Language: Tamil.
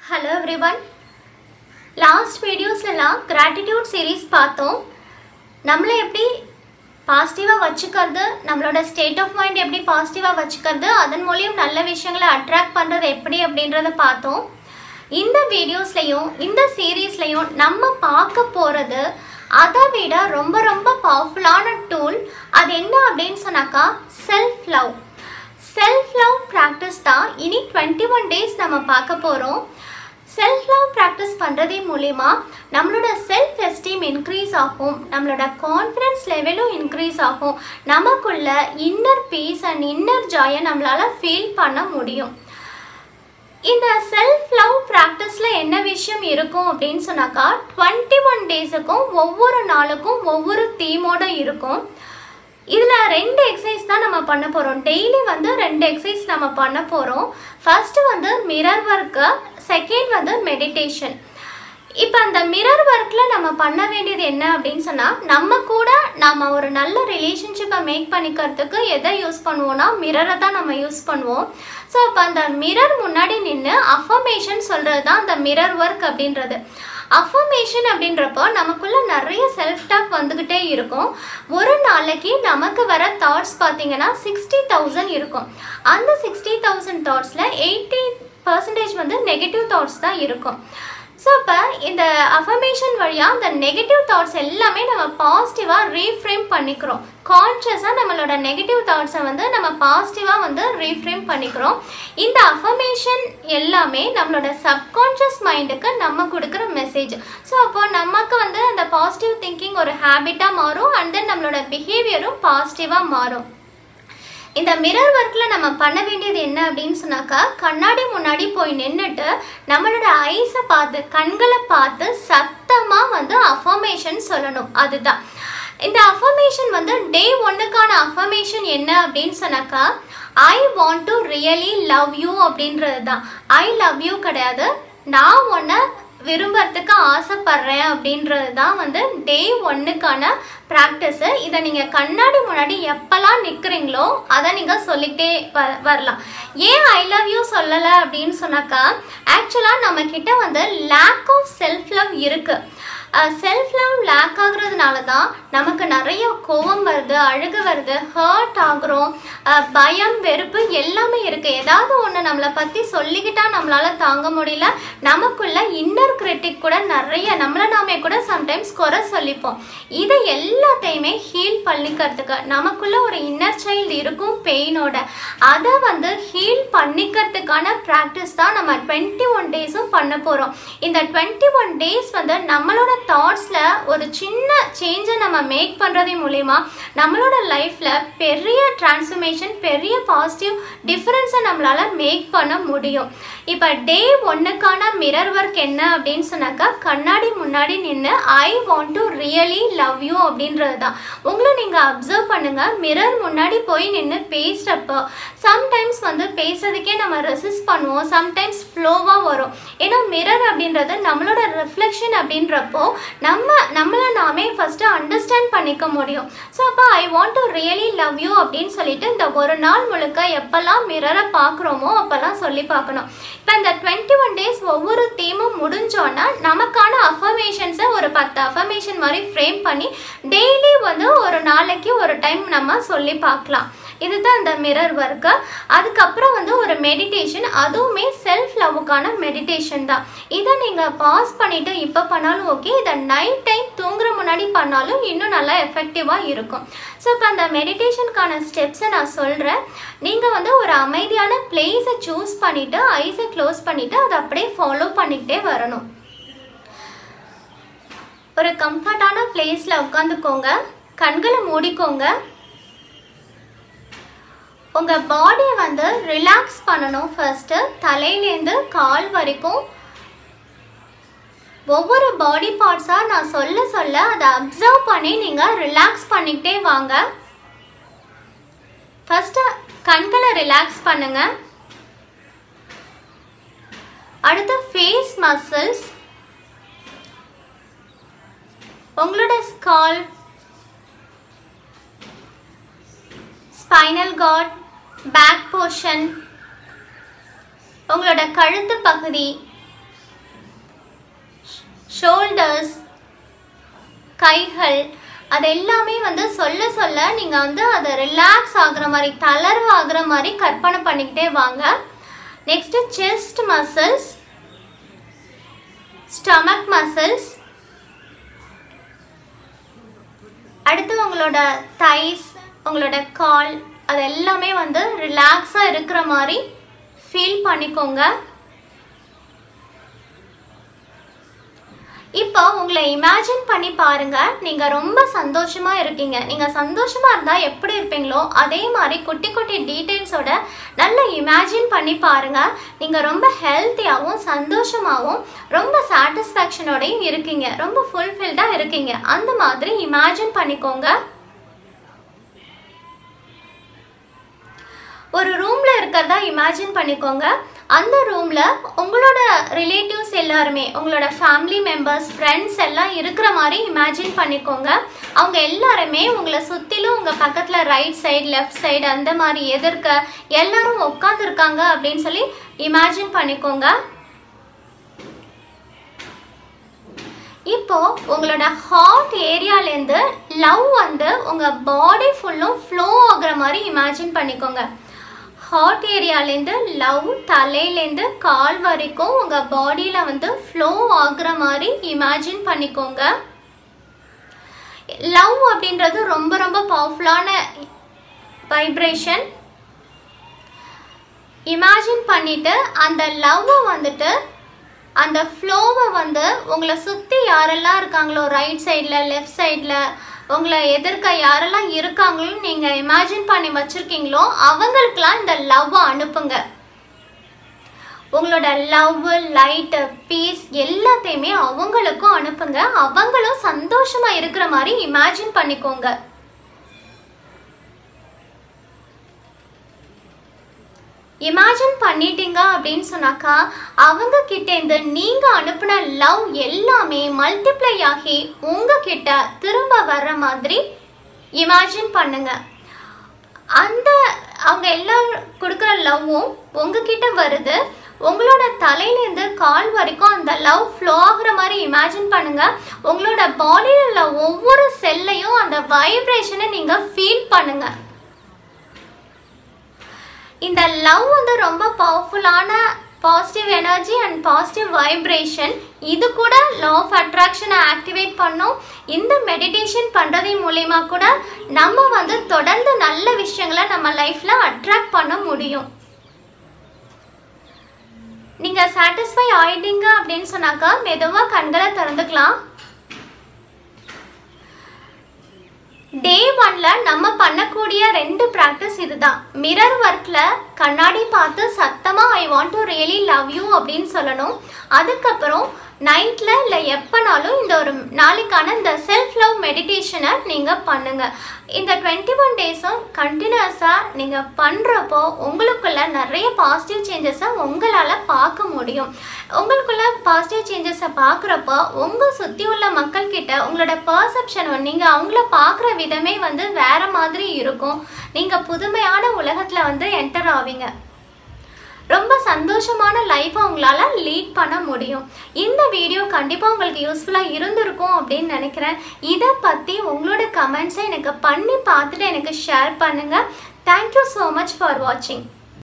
ஹலோ எவ்ரிவன் லாஸ்ட் வீடியோஸ்லலாம் கிராட்டிடியூட் சீரீஸ் பார்த்தோம் நம்மளை எப்படி பாசிட்டிவாக வச்சுக்கிறது நம்மளோட ஸ்டேட் ஆஃப் மைண்ட் எப்படி பாசிட்டிவாக வச்சுக்கிறது அதன் மூலியம் நல்ல விஷயங்களை அட்ராக்ட் பண்ணுறது எப்படி அப்படின்றத பார்த்தோம் இந்த வீடியோஸ்லையும் இந்த சீரீஸ்லையும் நம்ம பார்க்க போகிறது அதை விட ரொம்ப ரொம்ப பவர்ஃபுல்லான டூல் அது என்ன அப்படின்னு சொன்னாக்கா self love self love practice தான் இனி டுவெண்ட்டி ஒன் டேஸ் நம்ம பார்க்க போகிறோம் செல்ஃப் லவ் ப்ராக்டிஸ் பண்ணுறதே மூலிமா நம்மளோட செல்ஃப் எஸ்டீம் இன்க்ரீஸ் ஆகும் நம்மளோட கான்ஃபிடன்ஸ் லெவலும் இன்க்ரீஸ் ஆகும் நமக்குள்ள இன்னர் பீஸ் அண்ட் இன்னர் ஜாயை நம்மளால் ஃபீல் பண்ண முடியும் இந்த செல்ஃப் லவ் ப்ராக்டிஸில் என்ன விஷயம் இருக்கும் அப்படின்னு சொன்னாக்கா டுவெண்ட்டி ஒன் டேஸுக்கும் ஒவ்வொரு நாளுக்கும் ஒவ்வொரு தீமோட இருக்கும் இதில் ரெண்டு எக்ஸசைஸ் தான் நம்ம பண்ண போகிறோம் டெய்லி வந்து ரெண்டு எக்ஸசைஸ் நம்ம பண்ண போகிறோம் ஃபர்ஸ்ட் வந்து மிரர் ஒர்க்கு செகண்ட் வந்து மெடிடேஷன் இப்போ அந்த மிரர் ஒர்க்கில் நம்ம பண்ண வேண்டியது என்ன அப்படின்னு சொன்னால் நம்ம கூட நம்ம ஒரு நல்ல ரிலேஷன்ஷிப்பை மேக் பண்ணிக்கிறதுக்கு எதை யூஸ் பண்ணுவோம்னா மிரரை தான் நம்ம யூஸ் பண்ணுவோம் ஸோ அப்போ அந்த மிரர் முன்னாடி நின்று அஃபர்மேஷன் சொல்கிறது தான் அந்த மிரர் ஒர்க் அப்படின்றது அஃபர்மேஷன் அப்படின்றப்போ நமக்குள்ள நிறைய செல்ஃப் டாக் வந்துக்கிட்டே இருக்கும் ஒரு நாளைக்கு நமக்கு வர தாட்ஸ் பார்த்தீங்கன்னா சிக்ஸ்டி தௌசண்ட் இருக்கும் அந்த சிக்ஸ்டி தௌசண்ட் தாட்ஸில் எயிட்டி பர்சன்டேஜ் வந்து நெகட்டிவ் தாட்ஸ் தான் இருக்கும் ஸோ அப்போ இந்த அஃபர்மேஷன் வழியாக இந்த நெகட்டிவ் தாட்ஸ் எல்லாமே நம்ம பாசிட்டிவாக ரீஃப்ரேம் பண்ணிக்கிறோம் கான்ஷியஸாக நம்மளோட நெகட்டிவ் தாட்ஸை வந்து நம்ம பாசிட்டிவாக வந்து ரீஃப்ரேம் பண்ணிக்கிறோம் இந்த அஃபர்மேஷன் எல்லாமே நம்மளோட சப்கான்ஷியஸ் மைண்டுக்கு நம்ம கொடுக்குற மெசேஜ் ஸோ அப்போ நமக்கு வந்து அந்த பாசிட்டிவ் திங்கிங் ஒரு ஹேபிட்டாக மாறும் அண்ட் தென் நம்மளோட பிஹேவியரும் பாசிட்டிவாக மாறும் இந்த மிரர் ஒர்க்கில் நம்ம பண்ண வேண்டியது என்ன அப்படின்னு சொன்னாக்கா கண்ணாடி முன்னாடி போய் நின்றுட்டு நம்மளோட ஐஸை பார்த்து கண்களை பார்த்து சத்தமாக வந்து அஃபர்மேஷன் சொல்லணும் அதுதான் இந்த அஃபர்மேஷன் வந்து டே ஒன்றுக்கான அஃபர்மேஷன் என்ன அப்படின்னு சொன்னாக்கா I want to really love you அப்படின்றது தான் ஐ லவ் யூ கிடையாது நான் ஒன்றை விரும்புறதுக்கு ஆசைப்படுறேன் அப்படின்றது தான் வந்து டே ஒன்றுக்கான ப்ராக்டிஸு இதை நீங்கள் கண்ணாடி முன்னாடி எப்போல்லாம் நிற்கிறீங்களோ அதை நீங்கள் சொல்லிக்கிட்டே வ வரலாம் ஏன் ஐ லவ் யூ சொல்லலை அப்படின்னு சொன்னாக்கா ஆக்சுவலாக நம்மக்கிட்ட வந்து லேக் ஆஃப் செல்ஃப் லவ் இருக்குது செல்ஃப் லவ் லேக் ஆகுறதுனால தான் நமக்கு நிறைய கோவம் வருது அழுகு வருது ஹர்ட் ஆகுறோம் பயம் வெறுப்பு எல்லாமே இருக்குது ஏதாவது ஒன்று நம்மளை பற்றி சொல்லிக்கிட்டா நம்மளால் தாங்க முடியல நமக்குள்ள இன்னர் கிரிட்டிக் கூட நிறைய நம்மளை நாமே கூட சம்டைம்ஸ் குறை சொல்லிப்போம் இதை எல்லாத்தையுமே ஹீல் பண்ணிக்கிறதுக்கு நமக்குள்ள ஒரு இன்னர் சைல்டு இருக்கும் பெயினோட அதை வந்து ஹீல் பண்ணிக்கிறதுக்கான ப்ராக்டிஸ் தான் நம்ம டுவெண்ட்டி ஒன் டேஸும் பண்ண போகிறோம் இந்த டுவெண்ட்டி ஒன் டேஸ் வந்து நம்மளோட தாட்ஸில் ஒரு சின்ன சேஞ்சை நம்ம மேக் பண்ணுறது மூலிமா நம்மளோட லைஃப்பில் பெரிய டிரான்ஸ்ஃபர்மேஷன் பெரிய பாசிட்டிவ் டிஃப்ரென்ஸை நம்மளால் மேக் பண்ண முடியும் இப்போ டே ஒன்றுக்கான மிரர் ஒர்க் என்ன அப்படின்னு சொன்னாக்கா கண்ணாடி முன்னாடி நின்று I want to really love you அப்படின்றது தான் உங்களை நீங்கள் அப்சர்வ் பண்ணுங்கள் மிரர் முன்னாடி போய் நின்று பேசுகிறப்போ சம்டைம்ஸ் வந்து பேசுறதுக்கே நம்ம ரெசிஸ்ட் பண்ணுவோம் சம்டைம்ஸ் ஃப்ளோவாக வரும் ஏன்னா மிரர் அப்படின்றது நம்மளோட ரிஃப்ளெக்ஷன் அப்படின்றப்போ நம்ம நம்மளை நாமே ஃபஸ்ட்டு அண்டர்ஸ்டாண்ட் பண்ணிக்க முடியும் ஸோ அப்போ I want to really love you அப்படின்னு சொல்லிட்டு இந்த ஒரு நாள் முழுக்க எப்போல்லாம் மிரரை பார்க்குறோமோ அப்போல்லாம் சொல்லி பார்க்கணும் இப்போ இந்த டுவெண்ட்டி ஒன் டேஸ் ஒவ்வொரு தீமும் முடிஞ்சோன்னா நமக்கான அஃபர்மேஷன்ஸை ஒரு பத்து அஃபர்மேஷன் மாதிரி ஃப்ரேம் பண்ணி டெய்லி வந்து ஒரு நாளைக்கு ஒரு டைம் நம்ம சொல்லி பார்க்கலாம் இதுதான் இந்த மிரர் ஒர்க்கு அதுக்கப்புறம் வந்து ஒரு மெடிடேஷன் அதுவுமே செல்ஃப் லவ்வுக்கான மெடிடேஷன் தான் இதை நீங்கள் பாஸ் பண்ணிவிட்டு இப்போ பண்ணாலும் ஓகே இதை நைட் டைம் தூங்குற முன்னாடி பண்ணாலும் இன்னும் நல்லா எஃபெக்டிவாக இருக்கும் ஸோ இப்போ அந்த மெடிடேஷனுக்கான ஸ்டெப்ஸை நான் சொல்கிறேன் நீங்கள் வந்து ஒரு அமைதியான பிளேஸை சூஸ் பண்ணிவிட்டு ஐஸை க்ளோஸ் பண்ணிவிட்டு அதை அப்படியே ஃபாலோ பண்ணிக்கிட்டே வரணும் ஒரு கம்ஃபர்டான பிளேஸில் உட்காந்துக்கோங்க கண்களை மூடிக்கோங்க உங்கள் பாடியை வந்து ரிலாக்ஸ் பண்ணணும் ஃபர்ஸ்ட்டு தலையிலேருந்து கால் வரைக்கும் ஒவ்வொரு பாடி பார்ட்ஸாக நான் சொல்ல சொல்ல அதை அப்சர்வ் பண்ணி நீங்கள் ரிலாக்ஸ் பண்ணிக்கிட்டே வாங்க ஃபஸ்ட்டு கண்களை ரிலாக்ஸ் பண்ணுங்க அடுத்து ஃபேஸ் மசில்ஸ் உங்களோட skull spinal cord back portion உங்களோட கழுத்து பகுதி ஷோல்டர்ஸ் கைகள் அது எல்லாமே வந்து சொல்ல சொல்ல நீங்கள் வந்து அதை ரிலாக்ஸ் ஆகுற மாதிரி தளர்வு ஆகுற மாதிரி கற்பனை பண்ணிக்கிட்டே வாங்க next chest muscles stomach muscles அடுத்து உங்களோட தைஸ் உங்களோட கால் அது எல்லாமே வந்து ரிலாக்ஸாக இருக்கிற மாதிரி ஃபீல் பண்ணிக்கோங்க இப்போ உங்களை இமேஜின் பண்ணி பாருங்க நீங்க ரொம்ப சந்தோஷமா இருக்கீங்க நீங்க சந்தோஷமா இருந்தா எப்படி இருப்பீங்களோ அதே மாதிரி குட்டி குட்டி டீடைல்ஸோட நல்லா இமேஜின் பண்ணி பாருங்க நீங்க ரொம்ப ஹெல்த்தியாகவும் சந்தோஷமாகவும் ரொம்ப சாட்டிஸ்ஃபேக்ஷனோடையும் இருக்கீங்க ரொம்ப ஃபுல்ஃபில்டாக இருக்கீங்க அந்த மாதிரி இமேஜின் பண்ணிக்கோங்க ஒரு ரூம்ல இருக்கிறதா இமேஜின் பண்ணிக்கோங்க அந்த ரூம்ல உங்களோட ரிலேட்டிவ்ஸ் எல்லாருமே உங்களோட ஃபேமிலி மெம்பர்ஸ் ஃப்ரெண்ட்ஸ் எல்லாம் இருக்கிற மாதிரி இமேஜின் பண்ணிக்கோங்க அவங்க எல்லாருமே உங்களை சுற்றிலும் உங்கள் பக்கத்தில் ரைட் சைடு லெஃப்ட் சைடு அந்த மாதிரி எதிர்க்க எல்லாரும் உட்காந்துருக்காங்க அப்படின்னு சொல்லி இமேஜின் பண்ணிக்கோங்க இப்போ உங்களோட ஹார்ட் ஏரியாலேருந்து லவ் வந்து உங்கள் பாடி ஃபுல்லும் ஃப்ளோ ஆகுற மாதிரி இமேஜின் பண்ணிக்கோங்க ஹார்ட் ஏரியாலேருந்து லவ் தலையிலேருந்து கால் வரைக்கும் உங்கள் பாடியில் வந்து ஃப்ளோ ஆகுற மாதிரி இமேஜின் பண்ணிக்கோங்க லவ் அப்படின்றது ரொம்ப ரொம்ப பவர்ஃபுல்லான வைப்ரேஷன் இமேஜின் பண்ணிட்டு அந்த லவ்வை வந்துட்டு அந்த ஃப்ளோவை வந்து உங்களை சுற்றி யாரெல்லாம் இருக்காங்களோ ரைட் சைடில் லெஃப்ட் சைடில் உங்களை எதிர்க்க யாரெல்லாம் இருக்காங்களோ நீங்கள் இமேஜின் பண்ணி வச்சுருக்கீங்களோ அவங்களுக்கெல்லாம் இந்த லவ்வை அனுப்புங்க உங்களோட லவ் லைட்டு பீஸ் எல்லாத்தையுமே அவங்களுக்கும் அனுப்புங்க அவங்களும் சந்தோஷமா இருக்கிற மாதிரி இமேஜின் பண்ணிக்கோங்க இமேஜின் பண்ணிட்டீங்க அப்படின்னு சொன்னாக்கா அவங்க கிட்டேருந்து நீங்க அனுப்பின லவ் எல்லாமே மல்டிப்ளை ஆகி உங்ககிட்ட திரும்ப வர்ற மாதிரி இமேஜின் பண்ணுங்க அந்த அவங்க எல்லாரும் கொடுக்குற லவ்வும் உங்ககிட்ட வருது உங்களோட தலையிலேருந்து கால் வரைக்கும் அந்த லவ் ஃப்ளோ ஆகுற மாதிரி இமேஜின் பண்ணுங்க உங்களோட பாடியில் உள்ள ஒவ்வொரு செல்லையும் அந்த வைப்ரேஷனை நீங்க ஃபீல் பண்ணுங்க இந்த லவ் வந்து ரொம்ப பவர்ஃபுல்லான positive energy and positive vibration இது கூட லா ஆஃப் அட்ராக்ஷனை ஆக்டிவேட் பண்ணும் இந்த மெடிடேஷன் பண்ணுறதின் மூலயமா கூட நம்ம வந்து தொடர்ந்து நல்ல விஷயங்களை நம்ம லைஃப்பில் அட்ராக்ட் பண்ண முடியும் நீங்கள் சாட்டிஸ்ஃபை ஆயிட்டீங்க அப்படின்னு சொன்னாக்கா மெதுவாக கண்களை திறந்துக்கலாம் டே ஒன்ல நம்ம பண்ணக்கூடிய ரெண்டு ப்ராக்டிஸ் இதுதான் மிரர் ஒர்க்ல கண்ணாடி பார்த்து சத்தமா I want to really love you அப்படின்னு சொல்லணும் அதுக்கப்புறம் நைட்ல இல்லை எப்போனாலும் இந்த ஒரு நாளைக்கான இந்த செல்ஃப் லவ் மெடிடேஷனை நீங்கள் பண்ணுங்க இந்த டுவெண்ட்டி ஒன் டேஸும் கண்டினியூஸாக நீங்கள் பண்ணுறப்போ உங்களுக்குள்ள நிறைய பாசிட்டிவ் சேஞ்சஸை உங்களால் பார்க்க முடியும் உங்களுக்குள்ள பாசிட்டிவ் சேஞ்சஸை பார்க்குறப்போ உங்கள் சுற்றி உள்ள மக்கள்கிட்ட உங்களோட பர்செப்ஷன் நீங்கள் அவங்கள பார்க்குற விதமே வந்து வேற மாதிரி இருக்கும் நீங்கள் புதுமையான உலகத்தில் வந்து என்டர் ஆவீங்க ரொம்ப சந்தோஷமான லைஃப்பை உங்களால் லீட் பண்ண முடியும் இந்த வீடியோ கண்டிப்பாக உங்களுக்கு யூஸ்ஃபுல்லாக இருந்திருக்கும் அப்படின்னு நினைக்கிறேன் இதை பற்றி உங்களோட கமெண்ட்ஸை எனக்கு பண்ணி பார்த்துட்டு எனக்கு ஷேர் பண்ணுங்கள் தேங்க்யூ ஸோ மச் ஃபார் வாட்சிங்